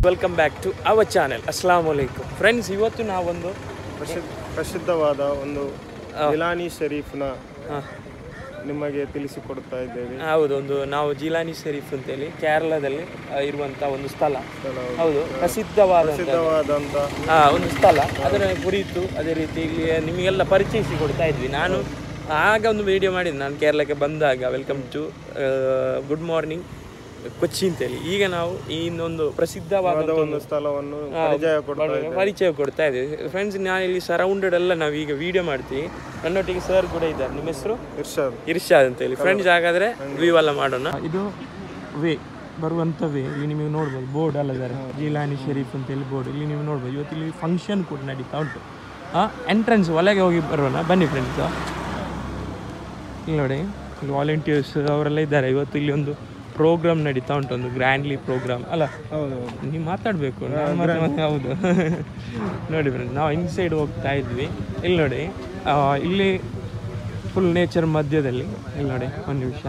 Welcome back to our channel ಅಸ್ಲಾಂ ವಲೈಕುಮ್ friends ಇವತ್ತು ನಾವೊಂದು ಪ್ರಸಿದ್ಧ ಪ್ರಸಿದ್ಧವಾದ ಒಂದು ಜಿಲಾನಿ ಶರೀಫ್ನ ಆ, ನಿಮಗೆ ತಿಳಿಸಿಕೊಡ್ತಾ ಇದ್ದೇವೆ ಹೌದು ಒಂದು ನಾವು ಜಿಲಾನಿ ಶರೀಫ್ ಅಂತೇಳಿ ಕೇರಳದಲ್ಲಿ ಆ, ಇರುವಂತ ಒಂದು ಸ್ಥಳ ಹೌದು ಪ್ರಸಿದ್ಧವಾದ ಪ್ರಸಿದ್ಧವಾದಂಥ ಆ, ಒಂದು ಸ್ಥಳ ಅದರ ಕುರಿತು ಅದೇ ರೀತಿ ಇಲ್ಲಿ ನಿಮಗೆಲ್ಲ ಪರಿಚಯಿಸಿ ಕೊಡ್ತಾ ಇದ್ವಿ ನಾನು ಆಗ ಒಂದು ವಿಡಿಯೋ ಮಾಡಿದ್ದೆ ನಾನು ಕೇರಳಕ್ಕೆ ಬಂದಾಗ welcome to good morning Kochi ಅಂತೇಳಿ ಈಗ ನಾವು ಈ ಇನ್ನೊಂದು ಪ್ರಸಿದ್ಧವಾದ ಒಂದು ಸ್ಥಳವನ್ನು ಪರಿಚಯ ಕೊಡ್ತಾ ಇದ್ದೇವೆ ಪರಿಚಯ ಕೊಡ್ತಾ ಇದ್ದೀವಿ ಫ್ರೆಂಡ್ಸ್ ನಾನು ಇಲ್ಲಿ ಸರೌಂಡೆಡ್ ಎಲ್ಲ ನಾವು ಈಗ ವಿಡಿಯೋ ಮಾಡ್ತೀವಿ ನನ್ನೊಟ್ಟಿಗೆ ಸರ್ ಕೂಡ ಇದ್ದಾರೆ ನಿಮ್ಮ ಹೆಸರು ಇರ್ಷಾದ್ ಇರ್ಷಾದ್ ಅಂತ ಹೇಳಿ ಫ್ರೆಂಡ್ಸ್ ಹಾಗಾದ್ರೆ ವ್ಯೂ ಎಲ್ಲ ಮಾಡೋಣ ಇದು ವೇ ಬರುವಂಥ ವೇ ಇಲ್ಲಿ ನಿಮಗೆ ನೋಡ್ಬೋದು ಬೋರ್ಡ್ ಅಲ್ಲ ಸರ್ ಜೀಲಾನಿ ಶರೀಫ್ ಅಂತ ಹೇಳಿ ಬೋರ್ಡ್ ಇಲ್ಲಿ ನೀವು ನೋಡ್ಬೋದು ಇವತ್ತು ಇಲ್ಲಿ ಫಂಕ್ಷನ್ ಕೂಡ ನಡೀತಾ ಉಂಟು ಎಂಟ್ರೆನ್ಸ್ ಒಳಗೆ ಹೋಗಿ ಬರೋಣ ಬನ್ನಿ ಫ್ರೆಂಡ್ಸ್ ಇಲ್ಲಿ ನೋಡಿ ಇಲ್ಲಿ ವಾಲಂಟಿಯರ್ಸ್ ಅವರೆಲ್ಲ ಇದ್ದಾರೆ ಇವತ್ತು ಇಲ್ಲಿ ಒಂದು ಪ್ರೋಗ್ರಾಮ್ ನಡೀತಾ ಉಂಟು ಒಂದು ಗ್ರ್ಯಾಂಡ್ಲಿ ಪ್ರೋಗ್ರಾಮ್ ಅಲ್ಲ ಹೌದು ನೀವು ಮಾತಾಡಬೇಕು ಹೌದು ನೋಡಿ ಫ್ರೆಂಡ್ ನಾವು ಇನ್ಸೈಡ್ ಹೋಗ್ತಾ ಇದ್ವಿ ಇಲ್ಲಿ ನೋಡಿ ಆ, ಇಲ್ಲಿ ಫುಲ್ ನೇಚರ್ ಮಧ್ಯದಲ್ಲಿ ಇಲ್ಲಿ ನೋಡಿ ಒಂದು ನಿಮಿಷ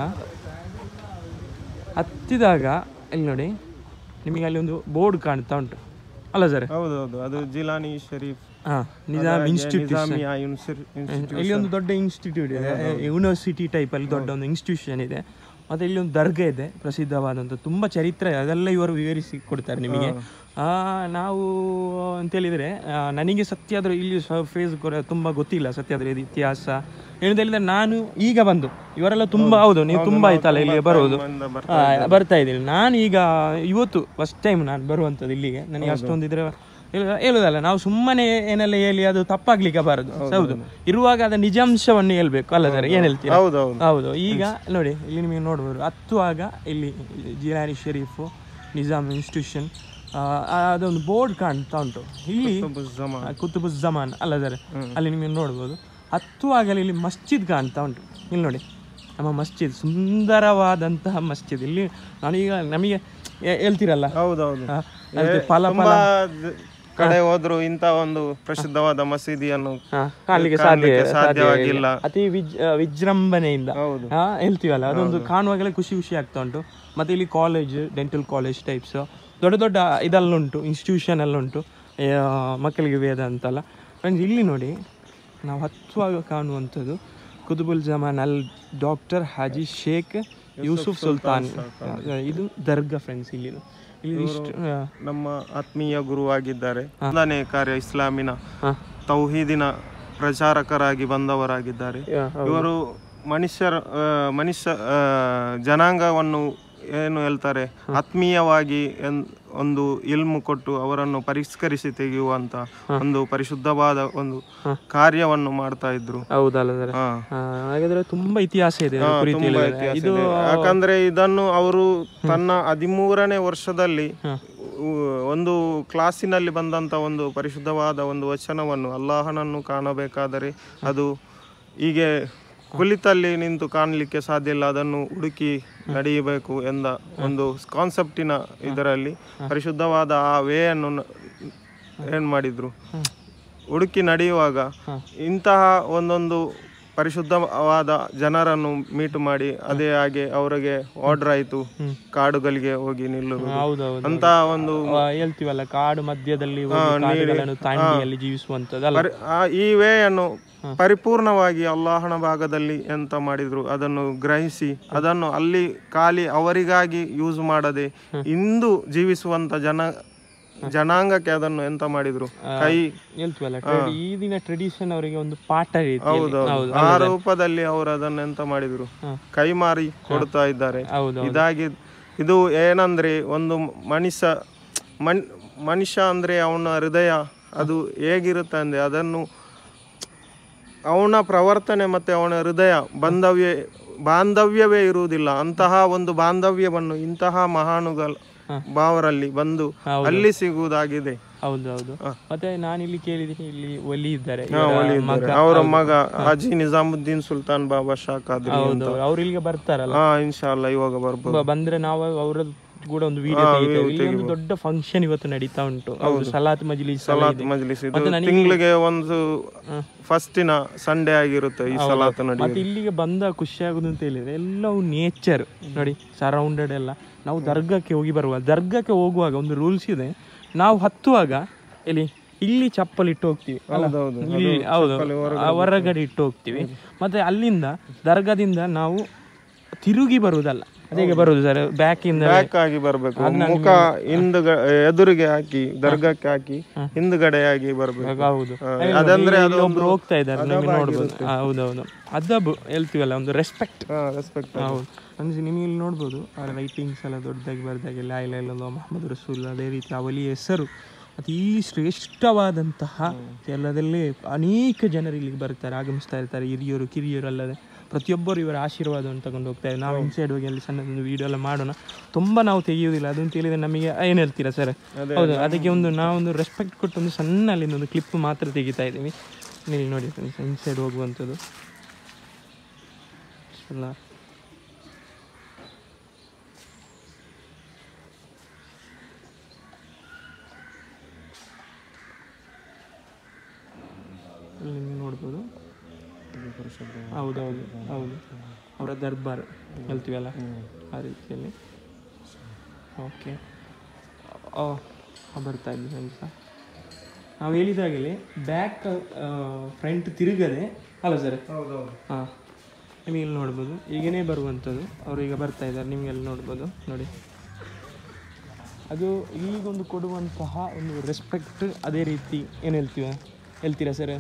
ಹತ್ತಿದಾಗ ಇಲ್ಲಿ ನೋಡಿ ನಿಮಗೆ ಅಲ್ಲಿ ಒಂದು ಬೋರ್ಡ್ ಕಾಣ್ತಾ ಉಂಟು ಅಲ್ಲ ಸರ್ ಹೌದು ಹೌದು ಅದು ಜಿಲಾನಿ ಶರೀಫ್ ಹಾಂ ನಿಜಾಮ್ ಇನ್ಸ್ಟಿಟ್ಯೂಟ್ ನಿಜಾಮಿಯಾ ಯೂನಿವರ್ಸಿಟಿ ಇಲ್ಲಿ ಒಂದು ದೊಡ್ಡ ಇನ್ಸ್ಟಿಟ್ಯೂಟ್ ಇದೆ ಯೂನಿವರ್ಸಿಟಿ ಟೈಪಲ್ಲಿ ದೊಡ್ಡ ಒಂದು ಇನ್ಸ್ಟಿಟ್ಯೂಷನ್ ಇದೆ ಮತ್ತೆ ಇಲ್ಲಿ ಒಂದು ದರ್ಗಾ ಇದೆ ಪ್ರಸಿದ್ಧವಾದಂಥ ತುಂಬ ಚರಿತ್ರೆ ಅದೆಲ್ಲ ಇವರು ವಿವರಿಸಿ ಕೊಡ್ತಾರೆ ನಿಮಗೆ ಆ, ನಾವು ಅಂತ ಹೇಳಿದ್ರೆ ಆ, ನನಗೆ ಸತ್ಯಾದ್ರ ಇಲ್ಲಿ ಫೇಸ್ ತುಂಬ ಗೊತ್ತಿಲ್ಲ ಸತ್ಯಾದ್ರ ಇದು ಇತಿಹಾಸ ಏನಂತ ಹೇಳಿದ್ರೆ ನಾನು ಈಗ ಬಂದು ಇವರೆಲ್ಲ ತುಂಬ ಹೌದು ನೀವು ತುಂಬ ಆಯ್ತಲ್ಲ ಇಲ್ಲಿ ಬರೋದು ಆ, ಬರ್ತಾ ಇದ್ದೀನಿ ನಾನು ಈಗ ಇವತ್ತು ಫಸ್ಟ್ ಟೈಮ್ ನಾನು ಬರುವಂಥದ್ದು ಇಲ್ಲಿಗೆ ನನಗೆ ಅಷ್ಟೊಂದು ಇದ್ರೆ ಹೇಳು- ಹೇಳುದಲ್ಲ ನಾವು ಸುಮ್ಮನೆ ಏನೆಲ್ಲ ಹೇಳಿ ಅದು ತಪ್ಪಾಗ್ಲಿಕ್ಕೆ ಬಾರದು ಹೌದು ಇರುವಾಗ ಅದ ನಿಜಾಂಶವನ್ನು ಹೇಳ್ಬೇಕು ಅಲ್ಲ ಸರ್ ಏನ್ ಹೇಳ್ತೀರಾ ಹೌದು ಹೌದು ಹೌದು ಈಗ ನೋಡಿ ಇಲ್ಲಿ ನಿಮಗೆ ನೋಡ್ಬೋದು ಹತ್ತುವಾಗ ಇಲ್ಲಿ ಜಿಲಾನಿ ಶರೀಫು ನಿಜಾಮ್ ಇನ್ಸ್ಟಿಟ್ಯೂಷನ್ ಅದೊಂದು ಬೋರ್ಡ್ ಕಾಣ್ತಾ ಉಂಟು ಇಲ್ಲಿ ಜಮಾ ಆ, ಕುತುಬುಸ್ ಜಮಾನ್ ಅಲ್ಲ ಸರ್ ಅಲ್ಲಿ ನಿಮಗೆ ನೋಡ್ಬೋದು ಹತ್ತುವಾಗಲೇ ಇಲ್ಲಿ ಮಸ್ಜಿದ್ ಕಾಣ್ತಾ ಉಂಟು ಇಲ್ಲಿ ನೋಡಿ ನಮ್ಮ ಮಸ್ಜಿದ್ ಸುಂದರವಾದಂತಹ ಮಸ್ಜಿದ್ ಇಲ್ಲಿ ನಾನೀಗ ನಮಗೆ ಹೇ- ಹೇಳ್ತೀರಲ್ಲ ಹೌದು ಹೌದು ಆ, ಅದಕ್ಕೆ ಫಲ ತುಂಬಾ ದ- ಕಡೆ ಹೋದ್ರು ಇಂಥ ಒಂದು ಪ್ರಸಿದ್ಧವಾದ ಮಸೀದಿಯನ್ನು ಹಾ, ಕಾಣ್ಲಿಕ್ಕೆ ಸಾಧ್ಯ ಕಾಣ್ಲಿಕ್ಕೆ ಸಾಧ್ಯವಾಗಿಲ್ಲ ಅತಿ ವಿಜ್ ಆ, ವಿಜೃಂಭಣೆಯಿಂದ ಹೌದು ಹಾ ಹೇಳ್ತೀವಲ್ಲ ಅದೊಂದು ಕಾಣುವಾಗಲೇ ಖುಷಿ ಖುಷಿ ಆಗ್ತಾ ಉಂಟು ಮತ್ತೆ ಇಲ್ಲಿ ಕಾಲೇಜ್ ಡೆಂಟಲ್ ಕಾಲೇಜ್ ಟೈಪ್ಸ್ ದೊಡ್ಡ ದೊಡ್ಡ ಇದಲ್ಲುಂಟು ಇನ್ಸ್ಟಿಟ್ಯೂಷನ್ ಎಲ್ಲ ಉಂಟು ಆ, ಮಕ್ಕಳಿಗೆ ವೇದ ಅಂತಲ್ಲ ಫ್ರೆಂಡ್ಸ್ ಇಲ್ಲಿ ನೋಡಿ ನಾವು ಹತ್ತುವಾಗ ಕಾಣುವಂಥದ್ದು ಕುತುಬುಲ್ ಜಮಾನ್ ಅಲ್ ಡಾಕ್ಟರ್ ಹಾಜಿ ಶೇಖ್ ಯೂಸುಫ್ ಸುಲ್ತಾನ್ ಇದು ದರ್ಗಾ ಫ್ರೆಂಡ್ಸ್ ಇಲ್ಲಿ ಇಲ್ಲಿ ಇಷ್ಟು ಆ, ನಮ್ಮ ಆತ್ಮೀಯ ಗುರುವಾಗಿದ್ದಾರೆ ಒಂದನೇ ಕಾರ್ಯ ಇಸ್ಲಾಮಿನ ಹಾ. ತೌಹೀದಿನ ಪ್ರಚಾರಕರಾಗಿ ಬಂದವರಾಗಿದ್ದಾರೆ ಯಾ, ಹೌದು. ಇವರು ಮನುಷ್ಯರ ಆ, ಮನುಷ್ಯ ಆ, ಜನಾಂಗವನ್ನು ಏನು ಹೇಳ್ತಾರೆ ಆತ್ಮೀಯವಾಗಿ ಎನ್- ಒಂದು ಇಲ್ಮು ಕೊಟ್ಟು ಅವರನ್ನು ಪರಿಷ್ಕರಿಸಿ ತೆಗೆಯುವಂತ ಒಂದು ಪರಿಶುದ್ಧವಾದ ಒಂದು ಕಾರ್ಯವನ್ನು ಮಾಡ್ತಾ ಇದ್ರು ಹೌದಲ್ಲ ಸರ್ ಹಾ ಹಾಗಾದ್ರೆ ತುಂಬಾ ಇತಿಹಾಸ ಇದೆ ಇದ್ರ ಕುರಿತು ತುಂಬಾ ಹೇಳಿದ್ರೆ. ಇತಿಹಾಸ ಇದು ಇದೆ. ಯಾಕಂದ್ರೆ ಇದನ್ನು ಅವರು ತನ್ನ ಹದಿಮೂರನೇ ವರ್ಷದಲ್ಲಿ ಉ- ಒಂದು ಕ್ಲಾಸಿನಲ್ಲಿ ಬಂದಂತ ಒಂದು ಪರಿಶುದ್ಧವಾದ ಒಂದು ವಚನವನ್ನು ಅಲ್ಲಾಹನನ್ನು ಕಾಣಬೇಕಾದರೆ ಅದು ಹೀಗೆ ಕುಳಿತಲ್ಲಿ ನಿಂತು ಕಾಣಲಿಕ್ಕೆ ಸಾಧ್ಯ ಇಲ್ಲ ಅದನ್ನು ಹುಡುಕಿ ನಡೆಯಬೇಕು ಎಂದ ಒಂದು ಕಾನ್ಸೆಪ್ಟಿನ ಇದರಲ್ಲಿ ಪರಿಶುದ್ಧವಾದ ಆ ವೇಯನ್ನು ನ- ಏನ್ ಮಾಡಿದ್ರು ಹುಡುಕಿ ನಡೆಯುವಾಗ ಇಂತಹ ಒಂದೊಂದು ಪರಿಶುದ್ಧವಾದ ಜನರನ್ನು ಮೀಟು ಮಾಡಿ ಅದೇ ಹಾಗೆ ಅವರಿಗೆ ಆರ್ಡರ್ ಆಯಿತು ಕಾಡುಗಳಿಗೆ ಹೋಗಿ ನಿಲ್ಲುವುದು ಹೌದೌದು ಅಂತ ಒಂದು ಆ, ಹೇಳ್ತೀವಲ್ಲ ಕಾಡು ಮಧ್ಯದಲ್ಲಿ ಹೋಗಿ ಕಾಡುಗಳನ್ನು ತಾಂಡಿ ಅಲ್ಲಿ ಜೀವಿಸುವಂತದ್ದಲ್ಲ ಪರಿ- ಆ ಈ ವೇಯನ್ನು ಪರಿಪೂರ್ಣವಾಗಿ ಅಲ್ಲಾಹನ ಭಾಗದಲ್ಲಿ ಎಂತ ಮಾಡಿದ್ರು ಅದನ್ನು ಗ್ರಹಿಸಿ ಅದನ್ನು ಅಲ್ಲಿ ಖಾಲಿ ಅವರಿಗಾಗಿ ಯೂಸ್ ಮಾಡದೆ ಇಂದು ಜೀವಿಸುವಂತ ಜನ ಜನಾಂಗಕ್ಕೆ ಅದನ್ನು ಎಂತ ಮಾಡಿದ್ರು ಕೈ ಹೇಳ್ತೀವಲ್ಲ tradi- ಈ ದಿನ ಟ್ರೆಡಿಷನ್ ಅವರಿಗೆ ಒಂದು ಪಾಠ ರೀತಿಯಲ್ಲಿ ಹೌದು ಆ ರೂಪದಲ್ಲಿ ಅವರು ಅದನ್ನು ಎಂತ ಮಾಡಿದ್ರು ಕೈ ಮಾರಿ ಕೊಡ್ತಾ ಇದ್ದಾರೆ ಹೌದು ಇದಾಗಿ ಇದು ಏನಂದ್ರೆ ಒಂದು ಮನುಷ್ಯ ಮನ್ ಮನುಷ್ಯ ಅಂದ್ರೆ ಅವನ ಹೃದಯ ಅದು ಹೇಗಿರುತ್ತೆ ಅಂದ್ರೆ ಅದನ್ನು ಅವನ ಪ್ರವರ್ತನೆ ಮತ್ತೆ ಅವನ ಹೃದಯ ಬಾಂಧವ್ಯ ಬಾಂಧವ್ಯವೇ ಇರುವುದಿಲ್ಲ ಅಂತಹ ಒಂದು ಬಾಂಧವ್ಯವನ್ನು ಇಂತಹ ಮಹಾನುಗಳ ಭಾವರಲ್ಲಿ ಬಂದು ಅಲ್ಲಿ ಸಿಗುವುದಾಗಿದೆ ಹೌದು ಹೌದು ಮತ್ತೆ ನಾನಿಲ್ಲಿ ಕೇಳಿದ್ದೀನಿ ಇಲ್ಲಿ ಒಲಿ ಇದ್ದಾರೆ ಅವರ ಮಗ ಹಾಜಿ ನಿಜಾಮುದ್ದೀನ್ ಸುಲ್ತಾನ್ ಬಾಬಾ ಶಾ ಖಾದ್ರಿ ಹೌದು ಅವ್ರು ಇಲ್ಲಿಗೆ ಬರ್ತಾರಲ್ಲ ಹಾ ಇನ್ಶಾಲ್ಲ ಇವಾಗ ಬರ್ಬೋದು ಬ- ಬಂದ್ರೆ ನಾವು ಅವರ ಕೂಡ ಒಂದು ವಿಡಿಯೋ ತೆಗಿತೇವೆ ಇಲ್ಲಿ ಒಂದು ದೊಡ್ಡ ಫಂಕ್ಷನ್ ಇವತ್ತು ನಡೀತಾ ಉಂಟು ಹೌದು ಸಲಾತ್ ಮಜ್ಲಿಸ್ ಎಲ್ಲ ಇದೆ. ಮಜ್ಲಿಸ್ ಇದು ತಿಂಗಳಿಗೆ ಒಂದು ಫಸ್ಟಿನ ಸಂಡೇ ಆಗಿರುತ್ತೆ ಈ ಸಲಾತ್ ನಡಿ ಮತ್ತೆ ಇಲ್ಲಿಗೆ ಬಂದ ಖುಷಿ ಆಗುದು ಅಂತ ಹೇಳಿದ್ರೆ ಎಲ್ಲವೂ ನೇಚರ್ ನೋಡಿ ಸರೌಂಡೆಡ್ ಎಲ್ಲ ನಾವು ದರ್ಗಕ್ಕೆ ಹೋಗಿ ಬರುವ ದರ್ಗಕ್ಕೆ ಹೋಗುವಾಗ ಒಂದು ರೂಲ್ಸ್ ಇದೆ ನಾವು ಹತ್ತುವಾಗ ಇಲ್ಲಿ ಇಲ್ಲಿ ಚಪ್ಪಲಿ ಇಟ್ಟು ಹೋಗ್ತೀವಿ ಅಲ್ಲ? ಹೌದೌದು. ಇಲ್ಲಿ ಹೌದು ಆ ಹೊರಗಡೆ ಇಟ್ಟು ಹೋಗ್ತೀವಿ ಮತ್ತೆ ಅಲ್ಲಿಂದ ದರ್ಗಾದಿಂದ ನಾವು ತಿರುಗಿ ಬರುವುದಲ್ಲ ಅದೇಗೆ ಬರುದು ಸರ್ ಬ್ಯಾಕಿಂದ ಬ್ಯಾಕ್ ಆಗಿ ಬರ್ಬೇಕು ಮುಖ ಹಿಂದ್ ಎದುರಿಗೆ ಹಾಕಿ ದರ್ಗಕ್ಕೆ ಹಾಕಿ ಹಿಂದ್ಗಡೆಯಾಗಿ ಬರ್ಬೇಕು ಹೌದು ಹಾ, ಅದಂದ್ರೆ ಅದು ಇಲ್ಲಿ ಒಬ್ರು ಹೋಗ್ತಾ ಇದ್ದಾರೆ ನಿಮಗೆ ನೋಡ್ಬೋದು ಆ, ಹೌದೌದು ಅದಬ್ ಹೇಳ್ತೀವಲ್ಲ ಒಂದು ರೆಸ್ಪೆಕ್ಟ್ ರೆಸ್ಪೆಕ್ಟ್ ಹೌದು ಅಂದ್ರೆ ನಿಮಗೆ ಇಲ್ಲಿ ನೋಡ್ಬೋದು ಆ ರೈಟಿಂಗ್ಸ್ ಎಲ್ಲ ದೊಡ್ಡದಾಗಿ ಬರ್ದಾಗೆ ಲಾ ಇಲ್ಲ ಇಲ್ಲ ಮೊಹಮ್ಮದ್ ರಸೂಲ್ ಅದೇ ರೀತಿ ಅವಲಿ ಹೆಸರು ಅತಿ ಶ್ರೇಷ್ಠವಾದಂತಹ ಎಲ್ಲದಲ್ಲೇ ಅನೇಕ ಜನರು ಇಲ್ಲಿಗೆ ಬರ್ತಾರೆ ಆಗಮಿಸ್ತಾ ಇರ್ತಾರೆ ಹಿರಿಯರು ಕಿರಿಯರು ಅಲ್ಲದೆ ಪ್ರತಿಯೊಬ್ಬರು ಇವರ ಆಶೀರ್ವಾದವನ್ನು ತಗೊಂಡು ಹೋಗ್ತಾರೆ ನಾವು ಇನ್ಸೈಡ್ ಹೋಗಿ ಅಲ್ಲಿ ಸಣ್ಣದೊಂದು ವಿಡಿಯೋ ಎಲ್ಲ ಮಾಡೋಣ ತುಂಬ ನಾವು ತೆಗೆಯುವುದಿಲ್ಲ ಅದನ್ನು ತಿಳಿದ್ರೆ ನಮಗೆ ಏನು ಹೇಳ್ತೀರಾ ಸರ್ ಹೌದು ಅದಕ್ಕೆ ಒಂದು ನಾವೊಂದು ರೆಸ್ಪೆಕ್ಟ್ ಕೊಟ್ಟು ಒಂದು ಸಣ್ಣ ಅಲ್ಲಿಂದ ಒಂದು ಕ್ಲಿಪ್ ಮಾತ್ರ ತೆಗಿತಾ ಇದ್ದೀವಿ ನೀವು ನೋಡಿ ಇನ್ಸೈಡ್ ಹೋಗುವಂಥದ್ದು ಎಲ್ಲ ಇಲ್ಲಿ ನೀವು ನೋಡ್ಬೋದು ಹೌದೌದು ಹೌದು ಅವರ ದರ್ಬಾರ್ ಹೇಳ್ತೀವಲ್ಲ ಆ ರೀತಿಯಲ್ಲಿ ಓಕೆ ಬರ್ತಾ ಇದ್ವಿ ಸ್ವಲ್ಪ ನಾವು ಹೇಳಿದಾಗಲೇ ಬ್ಯಾಕ್ ಫ್ರಂಟ್ ತಿರುಗದೆ ಅಲ್ಲ ಸರ್ ಹೌದೌದು ಹಾಂ ನಿಮಗೆ ಇಲ್ಲಿ ನೋಡ್ಬೋದು ಈಗನೇ ಬರುವಂಥದ್ದು ಅವರು ಈಗ ಬರ್ತಾ ಇದ್ದಾರೆ ನಿಮಗೆಲ್ಲ ನೋಡ್ಬೋದು ನೋಡಿ ಅದು ಇಲ್ಲಿಗೊಂದು ಕೊಡುವಂತಹ ಒಂದು ರೆಸ್ಪೆಕ್ಟ್ ಅದೇ ರೀತಿ ಏನು ಹೇಳ್ತೀವ ಹೇಳ್ತೀರಾ ಸರ್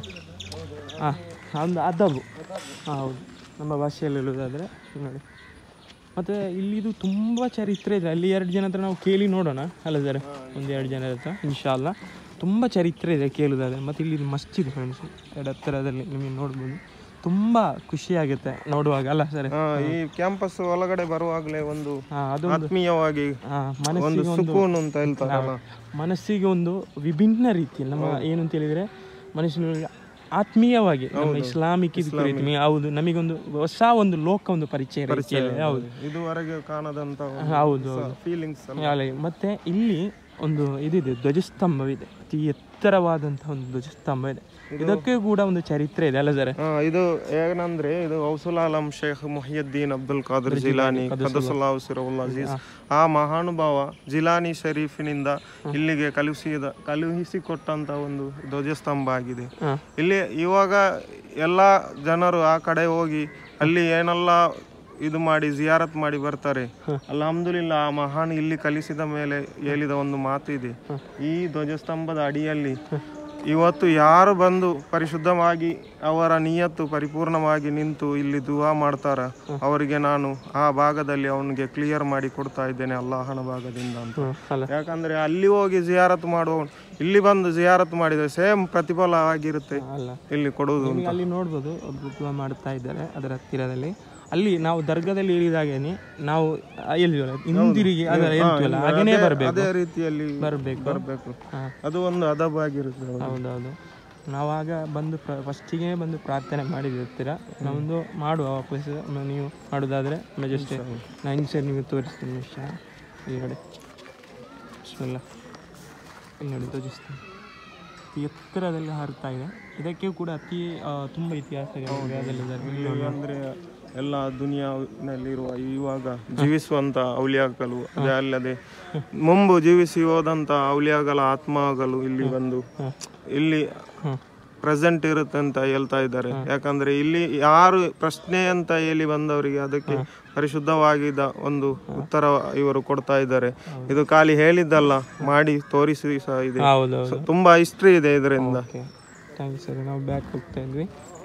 ಹಾಂ ಒಂದು ಅದಬು ಹಾಂ ಹೌದು ನಮ್ಮ ಭಾಷೆಯಲ್ಲಿ ಹೇಳೋದಾದರೆ ನೋಡಿ ಮತ್ತು ಇಲ್ಲಿದು ತುಂಬ ಚರಿತ್ರೆ ಇದೆ ಅಲ್ಲಿ ಎರಡು ಜನ ಹತ್ರ ನಾವು ಕೇಳಿ ನೋಡೋಣ ಅಲ್ಲ ಸರ್ ಒಂದು ಎರಡು ಜನ ಹತ್ರ ಇನ್ಶಾಲ್ಲ ತುಂಬ ಚರಿತ್ರೆ ಇದೆ ಕೇಳೋದಾದ್ರೆ ಮತ್ತು ಇಲ್ಲಿ ಮಸ್ಜಿದ್ ಫ್ರೆಂಡ್ಸ್ ಎರಡು ಹತ್ತಿರದಲ್ಲಿ ನಿಮಗೆ ನೋಡ್ಬೋದು ತುಂಬ ಖುಷಿಯಾಗುತ್ತೆ ನೋಡುವಾಗ ಅಲ್ಲ ಸರ್ ಹಾ, ಈ ಕ್ಯಾಂಪಸ್ ಒಳಗಡೆ ಬರುವಾಗಲೇ ಒಂದು ಹಾಂ ಅದು ಆತ್ಮೀಯವಾಗಿ ಹಾಂ ಒಂದು ಮನಸ್ಸಿಗೆ ಒಂದು ಸುಕೂನ್ ಅಂತ ಹೇಳ್ತಾರಲ್ಲ ಮನಸ್ಸಿಗೆ ಒಂದು ವಿಭಿನ್ನ ರೀತಿ ನಮ್ಮ ಏನು ಅಂತ ಹೇಳಿದ್ರೆ ಮನುಷ್ಯನಿಗೆ ಆತ್ಮೀಯವಾಗಿ ನಮ್ಮ ಇಸ್ಲಾಮಿಕ್ ಇದು ಕುರಿತು ಹೌದು ನಮಗೊಂದು ಹೊಸ ಒಂದು ಲೋಕ ಒಂದು ಪರಿಚಯ ರೀತಿಯಲ್ಲಿ ಹೌದು ಇದುವರೆಗೆ ಕಾಣದಂತ ಹೌದು ಹೌದು ಫೀಲಿಂಗ್ಸ್ ಹಾಗೆ ಮತ್ತೆ ಇಲ್ಲಿ ಒಂದು ಇದಿದೆ ಧ್ವಜಸ್ತಂಭವಿದೆ ಅತಿ ಎತ್ತರವಾದಂತಹ ಒಂದು ಧ್ವಜಸ್ತಂಭ ಇದೆ ಇದಕ್ಕೆ ಕೂಡ ಒಂದು ಚರಿತ್ರೆ ಇದೆ ಅಲ್ಲ ಸರ್ ಇದು ಏನಂದ್ರೆ ಇದು ಔಸುಲ್ ಆಲಂ ಶೇಖ್ ಮುಹಿಯುದ್ದೀನ್ ಅಬ್ದುಲ್ ಖಾದರ್ ಜಿಲಾನಿ ಖದಸುಲ್ಲಾ ಸಿರವುಲ್ ಅಜೀಜ್ ಆ ಮಹಾನುಭಾವ ಜಿಲಾನಿ ಶರೀಫಿನಿಂದ ಇಲ್ಲಿಗೆ ಕಳುಹಿಸಿದ ಕಳುಹಿಸಿಕೊಟ್ಟಂತ ಒಂದು ಧ್ವಜಸ್ತಂಭ ಆಗಿದೆ ಹಾಂ ಇಲ್ಲಿ ಇವಾಗ ಎಲ್ಲ ಜನರು ಆ ಕಡೆ ಹೋಗಿ ಅಲ್ಲಿ ಏನೆಲ್ಲ ಇದು ಮಾಡಿ ಜಿಯಾರತ್ ಮಾಡಿ ಬರ್ತಾರೆ ಅಲ್ಹಮ್ದುಲಿಲ್ಲ ಆ ಮಹಾನ್ ಇಲ್ಲಿ ಕಲಿಸಿದ ಮೇಲೆ ಹೇಳಿದ ಒಂದು ಮಾತು ಇದೆ ಈ ಧ್ವಜಸ್ತಂಭದ ಅಡಿಯಲ್ಲಿ ಇವತ್ತು ಯಾರು ಬಂದು ಪರಿಶುದ್ಧವಾಗಿ ಅವರ ನಿಯತ್ತು ಪರಿಪೂರ್ಣವಾಗಿ ನಿಂತು ಇಲ್ಲಿ ದುವಾ ಮಾಡ್ತಾರ ಅವರಿಗೆ ನಾನು ಆ ಭಾಗದಲ್ಲಿ ಅವನಿಗೆ ಕ್ಲಿಯರ್ ಮಾಡಿ ಕೊಡ್ತಾ ಇದ್ದೇನೆ ಅಲ್ಲಾಹನ ಭಾಗದಿಂದ ಅಂತ ಅಲ್ಲ ಯಾಕಂದ್ರೆ ಅಲ್ಲಿ ಹೋಗಿ ಜಿಯಾರತ್ ಮಾಡುವವನು ಇಲ್ಲಿ ಬಂದು ಜಿಯಾರತ್ ಮಾಡಿದ್ರೆ ಸೇಮ್ ಪ್ರತಿಫಲ ಆಗಿರುತ್ತೆ ಅಲ್ಲ ಇಲ್ಲಿ ಕೊಡುವುದು ನಿಮಗೆ ಅಲ್ಲಿ ನೋಡ್ಬೋದು ಒಬ್ರು ದುವಾ ಮಾಡ್ತಾ ಇದ್ದಾರೆ ಅದರ ಹತ್ತಿರದಲ್ಲಿ ಅಲ್ಲಿ ನಾವು ದರ್ಗಾದಲ್ಲಿ ಹೇಳಿದಾಗೇನೆ ನಾವು ಎಲ್ಲಿವಲ್ಲ ಹಿಂದಿರುಗಿ ಅದರ ಹೇಳ್ತೀವಲ್ಲ ಹಾಗೇನೇ ಬರಬೇಕು ಅದೇ ರೀತಿಯಲ್ಲಿ ಬರಬೇಕು ಬರಬೇಕು ಹಾಂ ಅದು ಒಂದು ಅದಬ್ ಆಗಿರುತ್ತೆ ಹೌದೌದು ನಾವಾಗ ಬಂದು ಫಸ್ಟಿಗೆ ಬಂದು ಪ್ರಾರ್ಥನೆ ಮಾಡಿದಿರ್ತೀರ ನಾವೊಂದು ಮಾಡುವ ವಾಪಸ್ ಮ- ನೀವು ಮಾಡೋದಾದರೆ ಮೆಜೆಸ್ಟ್ ನಾನು ಸರ್ ನಿಮಗೆ ತೋರಿಸ್ತೀನಿ ವಿಷಯ ಇಲ್ಲಿ ನೋಡಿ ಬಿಸ್ಮಿಲ್ಲ ಇಲ್ಲಿ ನೋಡಿ ಧ್ವಜಿಸ್ತೀನಿ ಅತಿ ಎತ್ತರದಲ್ಲಿ ಹಾರುತ್ತಾ ಇದೆ ಇದಕ್ಕೆ ಕೂಡ ಅತಿ ಆ, ತುಂಬ ಇತಿಹಾಸಗಳಿವೆ ಅದೆಲ್ಲ ಇಲ್ಲಿ ನೋಡಿ. ಅಂದ್ರೆ ಎಲ್ಲ ದುನಿಯಾವಿನಲ್ಲಿರುವ ಇವಾಗ ಜೀವಿಸುವಂತ ಔಲಿಯಾಗಲು ಅದೇ ಅಲ್ಲದೆ ಮುಂಬು ಜೀವಿಸಿ ಹೋದಂತ ಔಲಿಯಾಗಲ ಆತ್ಮಗಳು ಇಲ್ಲಿ ಬಂದು ಇಲ್ಲಿ ಹ್ಮ್. ಪ್ರೆಸೆಂಟ್ ಇರುತ್ತೆ ಅಂತ ಹೇಳ್ತಾ ಇದ್ದಾರೆ ಯಾಕಂದ್ರೆ ಇಲ್ಲಿ ಯಾರು ಪ್ರಶ್ನೆ ಅಂತ ಹೇಳಿ ಬಂದವರಿಗೆ ಅದಕ್ಕೆ ಪರಿಶುದ್ಧವಾಗಿದ್ದ ಒಂದು ಉತ್ತರ ಇವರು ಕೊಡ್ತಾ ಇದ್ದಾರೆ ಇದು ಖಾಲಿ ಹೇಳಿದ್ದಲ್ಲ ಮಾಡಿ ತೋರಿಸಿ ಸಹ ಇದೆ ಹೌದೌದು ಸೊ, ತುಂಬಾ ಹಿಸ್ಟ್ರಿ ಇದೆ ಇದರಿಂದ ಓಕೆ ಥ್ಯಾಂಕ್ ಯು ಸರ್ ನಾವು ಬ್ಯಾಕ್ ಹೋಗ್ತಾ ಇದ್ವಿ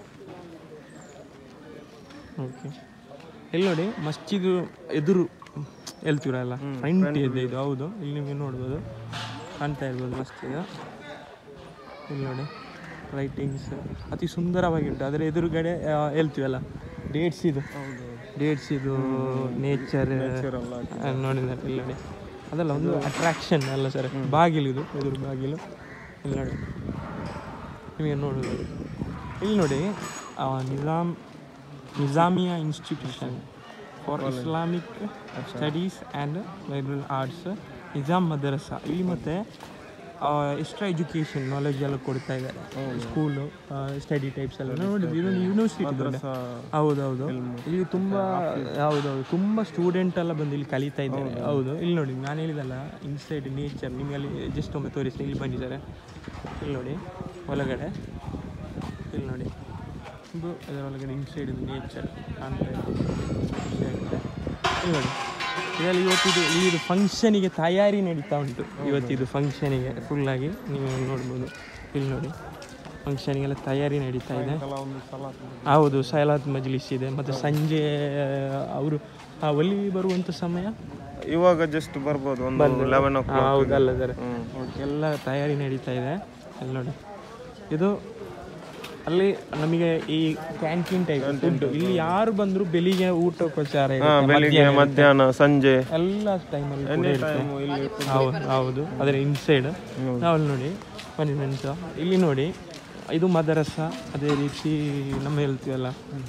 ಓಕೆ ಇಲ್ಲಿ ನೋಡಿ ಮಸ್ಜಿದು ಎದುರು ಹೇಳ್ತೀರಲ್ಲ ಫ್ರಂಟ್ ಇದೆ ಇದು ಹೌದು ಇಲ್ಲಿ ನಿಮಗೆ ನೋಡ್ಬೋದು ಕಾಣ್ತಾ ಇರ್ಬೋದು ಮಸ್ಜಿದ್ ಇಲ್ಲಿ ನೋಡಿ ರೈಟಿಂಗ್ಸ್ ಅತಿ ಸುಂದರವಾಗಿ ಉಂಟು ಅದರ ಎದುರುಗಡೆ ಆ, ಹೇಳ್ತೀವಲ್ಲ ಡೇಟ್ಸ್ ಇದು ಡೇಟ್ಸ್ ಇದು ನೇಚರ್ ನೋಡಿದ್ದಾರೆ ಇಲ್ಲಿ ನೋಡಿ ಅದಲ್ಲ ಒಂದು ಅಟ್ರಾಕ್ಷನ್ ಅಲ್ಲ ಸರ್ ಬಾಗಿಲು ಇದು ಎದುರು ಬಾಗಿಲು ಇಲ್ಲಿ ನೋಡಿ ನಿಮಗೆ ನೋಡ್ಬೋದು ಇಲ್ಲಿ ನೋಡಿ ಆ, Nizam Nizamia institution for Islamic studies and liberal arts Nizam ಮದರಸ ಇಲ್ಲಿ ಮತ್ತೆ ಎಕ್ಸ್ಟ್ರಾ ಎಜುಕೇಷನ್ ನಾಲೆಜ್ ಎಲ್ಲ ಕೊಡ್ತಾ ಇದ್ದಾರೆ ಸ್ಕೂಲು ಸ್ಟಡಿ ಟೈಪ್ಸ್ ಎಲ್ಲ ನೋಡಿದ್ವಿ ಇದೊಂದು ಯೂನಿವರ್ಸಿಟಿ ದೊಡ್ಡ ಹೌದೌದು ಇಲ್ಲಿ ತುಂಬ ಹೌದೌದು ತುಂಬ ಸ್ಟೂಡೆಂಟ್ ಎಲ್ಲ ಬಂದು ಇಲ್ಲಿ ಕಲಿತಾ ಇದ್ದಾರೆ ಹೌದು ಇಲ್ಲಿ ನೋಡಿ ನಾನು ಹೇಳಿದಲ್ಲ ಇನ್ಸೈಡ್ ನೇಚರ್ ನಿಮಗೆ ಅಲ್ಲಿ ಜಸ್ಟ್ ಒಮ್ಮೆ ತೋರಿಸ್ತೀನಿ ಇಲ್ಲಿ ಬಂದಿದ್ದಾರೆ ಇಲ್ಲಿ ನೋಡಿ ಒಳಗಡೆ ಇಲ್ಲಿ ನೋಡಿ ಇದು ಅದರ ಒಳಗಡೆ ಇನ್ಸೈಡ್ ನೇಚರ್ ಕಾಣ್ತಾ ಇದೆ ಖುಷಿ ಆಗುತ್ತೆ ಇಲ್ಲಿ ನೋಡಿ ಇದರಲ್ಲಿ ಇವತ್ತಿದು ಇದು ಫಂಕ್ಷನಿಗೆ ತಯಾರಿ ನಡೀತಾ ಉಂಟು ಇವತ್ತಿದು ಫಂಕ್ಷನಿಗೆ ಫುಲ್ಲಾಗಿ ನೀವು ನೋಡ್ಬೋದು ಇಲ್ಲಿ ನೋಡಿ ಫಂಕ್ಷನಿಗೆಲ್ಲ ತಯಾರಿ ನಡೀತಾ ಇದೆ ಒಂದು ಸಲ ಹೌದು ಸೈಲಾತ್ ಮಜ್ಲಿಸ್ ಇದೆ ಮತ್ತು ಸಂಜೆ ಅವರು ಆ ಒಲಿ ಬರುವಂಥ ಸಮಯ ಇವಾಗ ಜಸ್ಟ್ ಬರ್ಬೋದು ಒಂದು ಲೆವೆನ್ ಓ ಆ, ಹೌದಲ್ಲ ಸರ್ ಎಲ್ಲ ತಯಾರಿ ನಡೀತಾ ಇದೆ ಅಲ್ಲಿ ನೋಡಿ ಇದು ಅಲ್ಲಿ ನಮಗೆ ಈ ಕ್ಯಾಂಟೀನ್ ಟೈಪ್ ಫುಡ್ ಇಲ್ಲಿ ಯಾರು ಬಂದ್ರು ಬೆಳಿಗ್ಗೆ ಊಟೋಪಚಾರ ಇರುತ್ತೆ, ಬೆಳಿಗ್ಗೆ ಮಧ್ಯಾಹ್ನ ಸಂಜೆ ಎಲ್ಲ ಟೈಮಲ್ಲಿ ಕೂಡ ಇರುತ್ತೆ time ಇಲ್ಲಿ ಹೌದು ಹೌದು ಅದರ ಇನ್ಸೈಡ್ ನಾವು ಅಲ್ಲಿ ನೋಡಿ ಬನ್ನಿ ನಿಮಿಷ ಇಲ್ಲಿ ನೋಡಿ ಇದು ಮದರಸ ಅದೇ ರೀತಿ ನಮ್ಮ ಹೇಳ್ತೀವಲ್ಲ